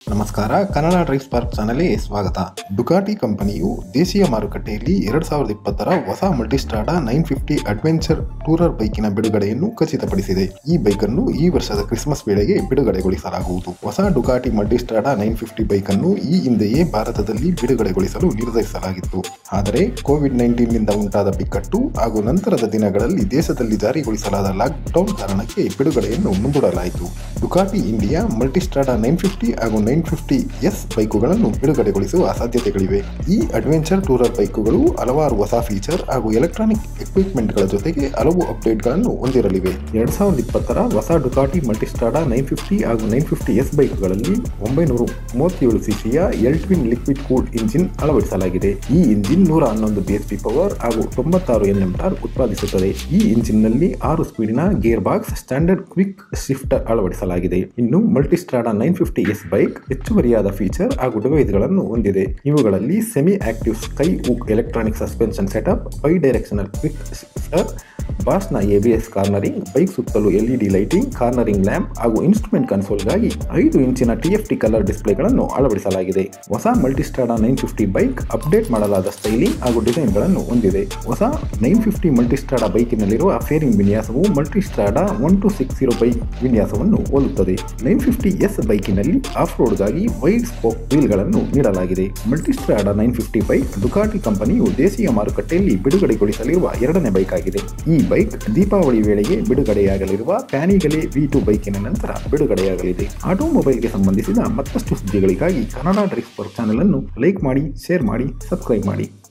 ನಮಸ್ಕಾರ Kannada drive spark ಚಾನಲ್ಗೆ ಸ್ವಾಗತ ಡುಕಾಟಿ ಕಂಪನಿಯು ದೇಶೀಯ ಮಾರುಕಟ್ಟೆಯಲ್ಲಿ ಎರಡ್ ಸಾವಿರದ ಇಪ್ಪತ್ತರ ಹೊಸ Multistrada nine fifty adventure tourer ಬೈಕಿನ ಬಿಡುಗಡೆಯನ್ನು ಖಚಿತಪಡಿಸಿದೆ ಈ ಬೈಕ್ ಅನ್ನು ಈ ವರ್ಷದ ಕ್ರಿಸ್ಮಸ್ ವೇಳೆಗೆ ಬಿಡುಗಡೆಗೊಳಿಸಲಾಗುವುದು ಹೊಸ Ducati Multistrada nine fifty bike ಅನ್ನು ಈ ಹಿಂದೆಯೇ ಭಾರತದಲ್ಲಿ ಬಿಡುಗಡೆಗೊಳಿಸಲು ನಿರ್ಧರಿಸಲಾಗಿತ್ತು ಆದರೆ ಕೋವಿಡ್ ನೈನ್ಟೀನ್ ನಿಂದ ಉಂಟಾದ ಬಿಕ್ಕಟ್ಟು ಹಾಗೂ ನಂತರದ ದಿನಗಳಲ್ಲಿ ದೇಶದಲ್ಲಿ ಜಾರಿಗೊಳಿಸಲಾದ ಲಾಕ್ಡೌನ್ ಕಾರಣಕ್ಕೆ ಬಿಡುಗಡೆಯನ್ನು ಮುಂದೂಡಲಾಯಿತು Ducati India Multistrada nine fifty ಹಾಗೂ ನೈನ್ ಫಿಫ್ಟಿ ಎಸ್ ಬೈಕುಗಳನ್ನು ಬಿಡುಗಡೆಗೊಳಿಸುವ ಸಾಧ್ಯತೆಗಳಿವೆ ಈ ಅಡ್ವೆಂಚರ್ ಟೂರರ್ ಬೈಕುಗಳು ಹಲವಾರು ಹೊಸ ಫೀಚರ್ ಹಾಗೂ ಎಲೆಕ್ಟ್ರಾನಿಕ್ ಎಕ್ವಿಪ್ಮೆಂಟ್ಗಳ ಜೊತೆಗೆ ಹಲವು ಅಪ್ಡೇಟ್ಗಳನ್ನು ಹೊಂದಿರಲಿವೆ ಎರಡ್ ಸಾವಿರದ ಇಪ್ಪತ್ತರ ಹೊಸ ಡುಕಾಟಿ ಮಲ್ಟಿಸ್ಟ್ರಾಡಾ ನೈನ್ ಫಿಫ್ಟಿ ಹಾಗೂ ನೈನ್ ಫಿಫ್ಟಿ ಎಸ್ ಬೈಕ್ಗಳಲ್ಲಿ ಒಂಬೈನೂರ ಮೂವತ್ತೇಳು ಸಿಸಿಯ L twin liquid cooled engine ಅಳವಡಿಸಲಾಗಿದೆ ಈ ಇಂಜಿನ್ ನೂರ ಹನ್ನೊಂದು ಬಿಎಸ್ಪಿ ಪವರ್ ಹಾಗೂ ತೊಂಬತ್ತಾರು ಎನ್ಎಂ ಟಾರ್ ಉತ್ಪಾದಿಸುತ್ತದೆ ಈ ಇಂಜಿನ್ನಲ್ಲಿ ಆರು ಸ್ಪೀಡಿನ gear box standard quick shifter ಅಳವಡಿಸಲಾಗಿದೆ ಇನ್ನು Multistrada nine fifty S bike ಹೆಚ್ಚುವರಿಯಾದ ಫೀಚರ್ ಹಾಗೂ ಡಿವೈಸ್ಗಳನ್ನು ಹೊಂದಿದೆ ಇವುಗಳಲ್ಲಿ semi active skyhook electronic suspension setup bidirectional quick shifter ಬಾಸ್ನ ಎಬಿಎಸ್ ಕಾರ್ನರಿಂಗ್ ಬೈಕ್ ಸುತ್ತಲೂ ಎಲ್ಇಡಿ ಲೈಟಿಂಗ್ ಕಾರ್ನರಿಂಗ್ ಲ್ಯಾಂಪ್ ಹಾಗೂ ಇನ್ಸ್ಟ್ರೂಮೆಂಟ್ ಕನ್ಸೋಲ್ಗಾಗಿ ಐದು ಇಂಚಿನ ಟಿಎಫ್ಟಿ ಕಲರ್ ಡಿಸ್ಪ್ಲೇಗಳನ್ನು ಅಳವಡಿಸಲಾಗಿದೆ ಹೊಸ Multistrada nine fifty bike update ಮಾಡಲಾದ ಸ್ಟೈಲಿಂಗ್ ಹಾಗೂ ಡಿಸೈನ್ಗಳನ್ನು ಹೊಂದಿದೆ ಹೊಸ ನೈನ್ ಫಿಫ್ಟಿ ಮಲ್ಟಿಸ್ಟ್ರಾಡಾ ಬೈಕಿನಲ್ಲಿರುವ ಫೇರಿಂಗ್ ವಿನ್ಯಾಸವು ಮಲ್ಟಿಸ್ಟ್ರಾಡಾ one two six zero bike ವಿನ್ಯಾಸವನ್ನು ಹೋಲುತ್ತದೆ ನೈನ್ ಫಿಫ್ಟಿ ಎಸ್ ಬೈಕಿನಲ್ಲಿ ಆಫ್ ರೋಡ್ಗಾಗಿ ವೈಡ್ ಸ್ಪೋಕ್ ವೀಲ್ಗಳನ್ನು ನೀಡಲಾಗಿದೆ Multistrada nine fifty bike Ducati ಕಂಪನಿಯು ದೇಶೀಯ ಮಾರುಕಟ್ಟೆಯಲ್ಲಿ ಬಿಡುಗಡೆಗೊಳಿಸಲಿರುವ ಎರಡನೇ ಬೈಕ್ ಆಗಿದೆ ಈ ಬೈಕ್ ದೀಪಾವಳಿ ವೇಳೆಗೆ ಬಿಡುಗಡೆಯಾಗಲಿರುವ ಪ್ಯಾನಿಗಲೆ ವಿ ಟು ಬೈಕಿನ ನಂತರ ಬಿಡುಗಡೆಯಾಗಲಿದೆ ಆಟೋಮೊಬೈಲ್ಗೆ ಸಂಬಂಧಿಸಿದ ಮತ್ತಷ್ಟು ಸುದ್ದಿಗಳಿಗಾಗಿ ಕನ್ನಡ ಡ್ರೈವ್ ಚಾನೆಲ್ ಅನ್ನು ಲೈಕ್ ಮಾಡಿ ಶೇರ್ ಮಾಡಿ ಸಬ್ಸ್ಕ್ರೈಬ್ ಮಾಡಿ